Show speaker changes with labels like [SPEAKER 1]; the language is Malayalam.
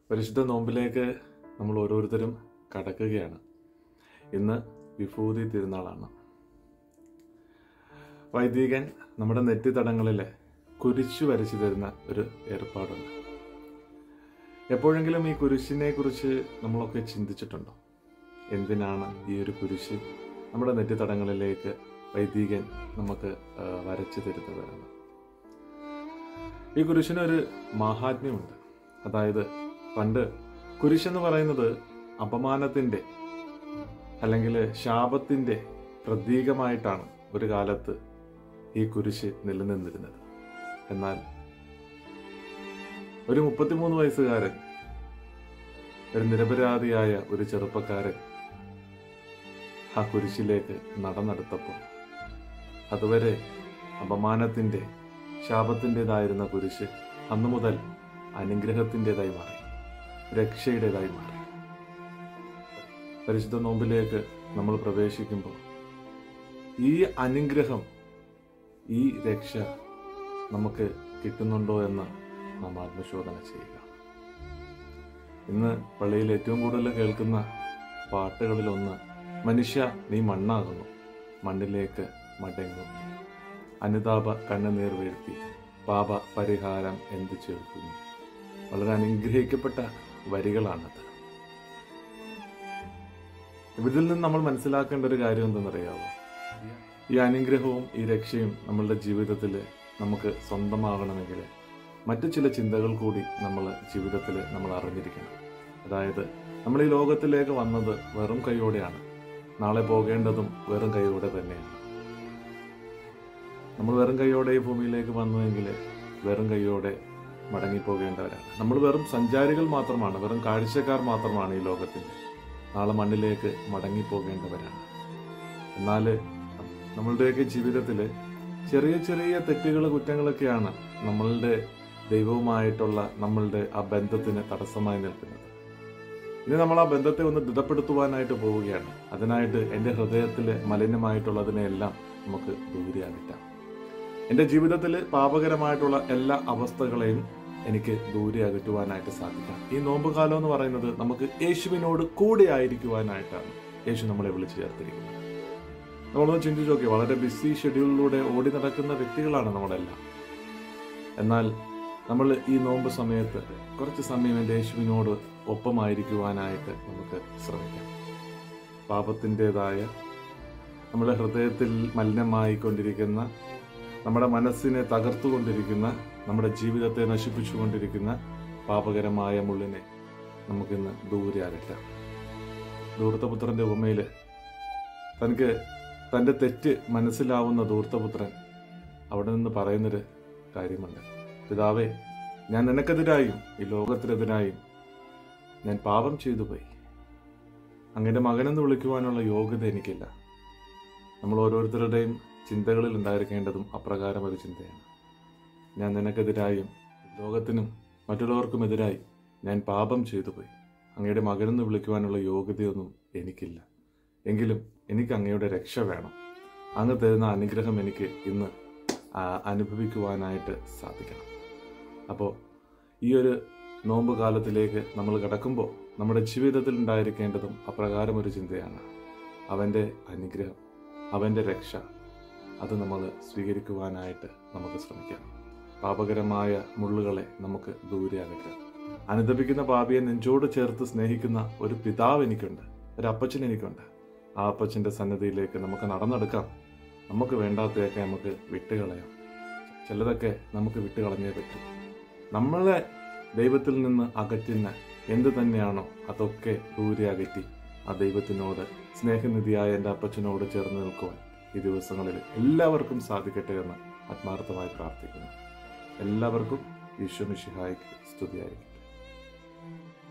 [SPEAKER 1] പരിശുദ്ധ നോമ്പിലേക്ക് നമ്മൾ ഓരോരുത്തരും കടക്കുകയാണ് ഇന്ന് വിഭൂതി തിരുനാളാണ് വൈദികൻ നമ്മുടെ നെറ്റിത്തടങ്ങളിൽ കുരിശു വരച്ചു തരുന്ന ഒരു ഏർപ്പാടുണ്ട് എപ്പോഴെങ്കിലും ഈ കുരിശിനെ കുറിച്ച് നമ്മളൊക്കെ ചിന്തിച്ചിട്ടുണ്ടോ എന്തിനാണ് ഈ ഒരു കുരിശ് നമ്മുടെ നെറ്റിത്തടങ്ങളിലേക്ക് വൈദികൻ നമുക്ക് ആ, വരച്ചു തരുന്നത് എന്ന് ഈ കുരിശിനൊരു മാഹാത്മ്യമുണ്ട് അതായത് പണ്ട് കുരിശെന്ന് പറയുന്നത് അപമാനത്തിൻ്റെ അല്ലെങ്കിൽ ശാപത്തിൻ്റെ പ്രതീകമായിട്ടാണ് ഒരു കാലത്ത് ഈ കുരിശ് നിലനിന്നിരുന്നത് എന്നാൽ ഒരു മുപ്പത്തിമൂന്ന് വയസ്സുകാരൻ ഒരു നിരപരാധിയായ ഒരു ചെറുപ്പക്കാരൻ ആ കുരിശിലേക്ക് നടന്നെടുത്തപ്പോൾ അതുവരെ അപമാനത്തിൻ്റെ ശാപത്തിൻ്റെതായിരുന്ന കുരിശ് അന്നു മുതൽ അനുഗ്രഹത്തിൻ്റെതായി മാറി രക്ഷയുടേതായി മാറി പരിശുദ്ധ നോമ്പിലേക്ക് നമ്മൾ പ്രവേശിക്കുമ്പോൾ ഈ അനുഗ്രഹം ഈ രക്ഷ നമുക്ക് കിട്ടുന്നുണ്ടോ എന്ന് നാം ആത്മശോധന ചെയ്യുക ഇന്ന് പള്ളിയിൽ ഏറ്റവും കൂടുതൽ കേൾക്കുന്ന പാട്ടുകളിലൊന്ന് മനുഷ്യ നീ മണ്ണാകുന്നു മണ്ണിലേക്ക് മടങ്ങും അനുതാപ കണ്ണുനീർ വീഴ്ത്തി പാപ പരിഹാരം എന്ത് ചേർക്കുന്നു വളരെ അനുഗ്രഹിക്കപ്പെട്ട വരികളാണത് ഇതിൽ നിന്ന് നമ്മൾ മനസ്സിലാക്കേണ്ട ഒരു കാര്യം എന്തെന്നറിയാമോ ഈ അനുഗ്രഹവും ഈ രക്ഷയും നമ്മളുടെ ജീവിതത്തിൽ നമുക്ക് സ്വന്തമാകണമെങ്കിൽ മറ്റു ചില ചിന്തകൾ കൂടി നമ്മൾ ജീവിതത്തിൽ നമ്മൾ അറിഞ്ഞിരിക്കണം അതായത് നമ്മൾ ഈ ലോകത്തിലേക്ക് വന്നത് വെറും കൈയോടെയാണ് നാളെ പോകേണ്ടതും വെറും കൈയോടെ തന്നെയാണ് നമ്മൾ വെറും കൈയോടെ ഈ ഭൂമിയിലേക്ക് വന്നുവെങ്കിൽ വെറും കൈയോടെ മടങ്ങിപ്പോകേണ്ടവരാണ് നമ്മൾ വെറും സഞ്ചാരികൾ മാത്രമാണ് വെറും കാഴ്ചക്കാർ മാത്രമാണ് ഈ ലോകത്തിൻ്റെ നാളെ മണ്ണിലേക്ക് മടങ്ങിപ്പോകേണ്ടവരാണ് എന്നാൽ നമ്മളുടെയൊക്കെ ജീവിതത്തിൽ ചെറിയ ചെറിയ തെറ്റുകൾ കുറ്റങ്ങളൊക്കെയാണ് നമ്മളുടെ ദൈവവുമായിട്ടുള്ള നമ്മളുടെ ആ ബന്ധത്തിന് തടസ്സമായി നിൽക്കുന്നത് ഇനി നമ്മൾ ആ ബന്ധത്തെ ഒന്ന് ദൃഢപ്പെടുത്തുവാനായിട്ട് പോവുകയാണ് അതിനായിട്ട് എൻ്റെ ഹൃദയത്തിൽ മലിനമായിട്ടുള്ളതിനെല്ലാം നമുക്ക് ദൂരെ അകറ്റാം എൻ്റെ ജീവിതത്തിൽ പാപകരമായിട്ടുള്ള എല്ലാ അവസ്ഥകളെയും എനിക്ക് ദൂരെ അകറ്റുവാനായിട്ട് സാധിക്കാം ഈ നോമ്പ് കാലം എന്ന് പറയുന്നത് നമുക്ക് യേശുവിനോട് കൂടെ ആയിരിക്കുവാനായിട്ടാണ് യേശു നമ്മളെ വിളിച്ചു ചേർത്തിരിക്കുന്നത് നമ്മളൊന്ന് ചിന്തിച്ചു നോക്കി വളരെ ബിസി ഷെഡ്യൂളിലൂടെ ഓടി നടക്കുന്ന വ്യക്തികളാണ് നമ്മളെല്ലാം എന്നാൽ നമ്മൾ ഈ നോമ്പ് സമയത്ത് കുറച്ച് സമയം എൻ്റെ യേശുവിനോട് ഒപ്പമായിരിക്കുവാനായിട്ട് നമുക്ക് ശ്രമിക്കാം പാപത്തിൻ്റെതായ നമ്മുടെ ഹൃദയത്തിൽ മലിനമായിക്കൊണ്ടിരിക്കുന്ന നമ്മുടെ മനസ്സിനെ തകർത്തുകൊണ്ടിരിക്കുന്ന നമ്മുടെ ജീവിതത്തെ നശിപ്പിച്ചുകൊണ്ടിരിക്കുന്ന പാപകരമായ മുള്ളിനെ നമുക്കിന്ന് ദൂരെ അകറ്റാം ധൂർത്തപുത്രന്റെ ഉപമയിൽ തനിക്ക് തൻ്റെ തെറ്റ് മനസ്സിലാവുന്ന ധൂർത്തപുത്രൻ അവിടെ നിന്ന് പറയുന്നൊരു കാര്യമുണ്ട് പിതാവേ ഞാൻ നിനക്കെതിരായും ഈ ലോകത്തിനെതിരായും ഞാൻ പാപം ചെയ്തു പോയി അങ്ങയുടെ മകനെന്ന് വിളിക്കുവാനുള്ള യോഗ്യത എനിക്കില്ല നമ്മൾ ഓരോരുത്തരുടെയും ചിന്തകളിൽ ഉണ്ടായിരിക്കേണ്ടതും അപ്രകാരം ഒരു ചിന്തയാണ് ഞാൻ നിനക്കെതിരായും ലോകത്തിനും മറ്റുള്ളവർക്കുമെതിരായി ഞാൻ പാപം ചെയ്തു പോയി അങ്ങയുടെ മകനെന്ന് വിളിക്കുവാനുള്ള യോഗ്യതയൊന്നും എനിക്കില്ല എങ്കിലും എനിക്ക് അങ്ങയുടെ രക്ഷ വേണം അങ്ങ് തരുന്ന അനുഗ്രഹം എനിക്ക് ഇന്ന് ആ, അനുഭവിക്കുവാനായിട്ട് സാധിക്കണം അപ്പോൾ ഈ ഒരു നോമ്പ് കാലത്തിലേക്ക് നമ്മൾ കടക്കുമ്പോൾ നമ്മുടെ ജീവിതത്തിൽ ഉണ്ടായിരിക്കേണ്ടതും അപ്രകാരം ഒരു ചിന്തയാണ് അവൻ്റെ അനുഗ്രഹം അവൻ്റെ രക്ഷ അത് നമ്മൾ സ്വീകരിക്കുവാനായിട്ട് നമുക്ക് ശ്രമിക്കാം പാപകരമായ മുള്ളുകളെ നമുക്ക് ദൂരെ അകറ്റാം അനുദപിക്കുന്ന പാപിയെ നെഞ്ചോട് ചേർത്ത് സ്നേഹിക്കുന്ന ഒരു പിതാവ് എനിക്കുണ്ട് ഒരു അപ്പച്ചൻ എനിക്കുണ്ട് ആ അപ്പച്ചൻ്റെ സന്നദ്ധിയിലേക്ക് നമുക്ക് നടന്നെടുക്കാം നമുക്ക് വേണ്ടാത്തതൊക്കെ നമുക്ക് വിട്ടുകളയാം ചിലതൊക്കെ നമുക്ക് വിട്ടുകളഞ്ഞേ പറ്റൂ നമ്മളെ ദൈവത്തിൽ നിന്ന് അകറ്റുന്ന എന്ത് തന്നെയാണോ അതൊക്കെ ദൂരെ അകറ്റി ആ ദൈവത്തിനോട് സ്നേഹനിധിയായ എൻ്റെ അപ്പച്ചനോട് ചേർന്ന് നിൽക്കുവാൻ ഈ ദിവസങ്ങളിൽ എല്ലാവർക്കും സാധിക്കട്ടെ എന്ന് ആത്മാർത്ഥമായി പ്രാർത്ഥിക്കുന്നു എല്ലാവർക്കും ഈശോ മിശിഹായിക്ക് സ്തുതിയായിരിക്കട്ടെ